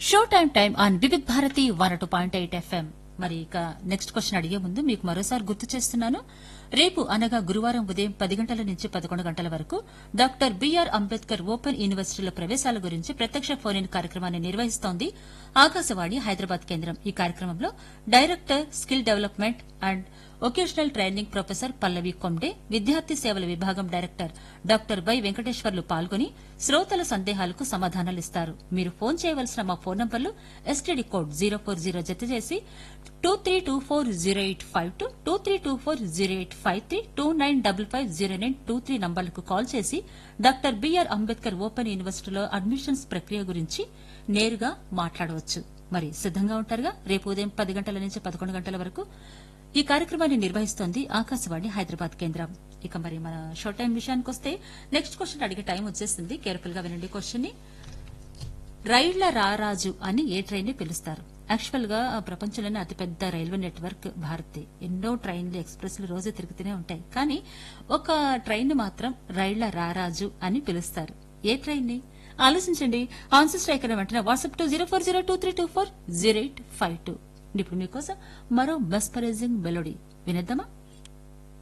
show time time on Vividh Bharati one two point eight FM మరి ఇక next question అడిగే ముందు మీకు మరోసారి గుర్తు చేస్తున్నాను రేపు అనగా గురువారం ఉదయం పది గంటల నుంచి పదకొండు గంటల వరకు డాక్టర్ బిఆర్ అంబేద్కర్ ఓపెన్ యూనివర్సిటీల ప్రవేశాల గురించి ప్రత్యక్ష ఫోన్ ఇన్ కార్యక్రమాన్ని నిర్వహిస్తోంది ఆకాశవాణి హైదరాబాద్ కేంద్రం ఈ కార్యక్రమంలో director skill development and vocational training professor Pallavi Komde విద్యార్థి సేవల విభాగం డైరెక్టర్ డాక్టర్ వై వెంకటేశ్వర్లు పాల్గొని శ్రోతల సందేహాలకు సమాధానాలిస్తారు మీరు ఫోన్ చేయవలసిన మా ఫోన్ నంబర్లు STD code zero four zero జత చేసి two three two four zero eight five two two three two four zero eight five three two nine double five zero nine two three నంబర్లకు call చేసి doctor BR Ambedkar open యూనివర్సిటీలో admissions ప్రక్రియ గురించి నేరుగా మాట్లాడవచ్చు మరి సిద్దంగా ఉంటారుగా రేపు ఉదయం పది గంటల నుంచి పదకొండు గంటల వరకు ఈ కార్యక్రమాన్ని నిర్వహిస్తోంది ఆకాశవాణి హైదరాబాద్ కేంద్రం ఇక మరి మన షో టైం విషయానికి వస్తే నెక్స్ట్ క్వశ్చన్ అడిగే టైం వచ్చేసింది కేర్ఫుల్ గా వినండి క్వశ్చన్ ని రైళ్ల రారాజు అని ఏ ట్రైన్ ని పిలుస్తారు యాక్చువల్ గా ఆ ప్రపంచంలోనే అతిపెద్ద రైల్వే నెట్వర్క్ భారత్ ఎన్నో ట్రైన్లు ఎక్స్ప్రెస్లు రోజు తిరుగుతూనే ఉంటాయి కానీ ఒక ట్రైన్ ని మాత్రం రైళ్ల రారాజు అని పిలుస్తారు ఏ ట్రైన్ ని ఆలోచించండి ఆన్సర్ స్ట్రైక్ అయిన వెంటనే WhatsApp to zero four zero two three two four zero eight five two ఇప్పుడు మీకోసం మరో మెస్పరైజింగ్ మెలోడీ వినేద్దామా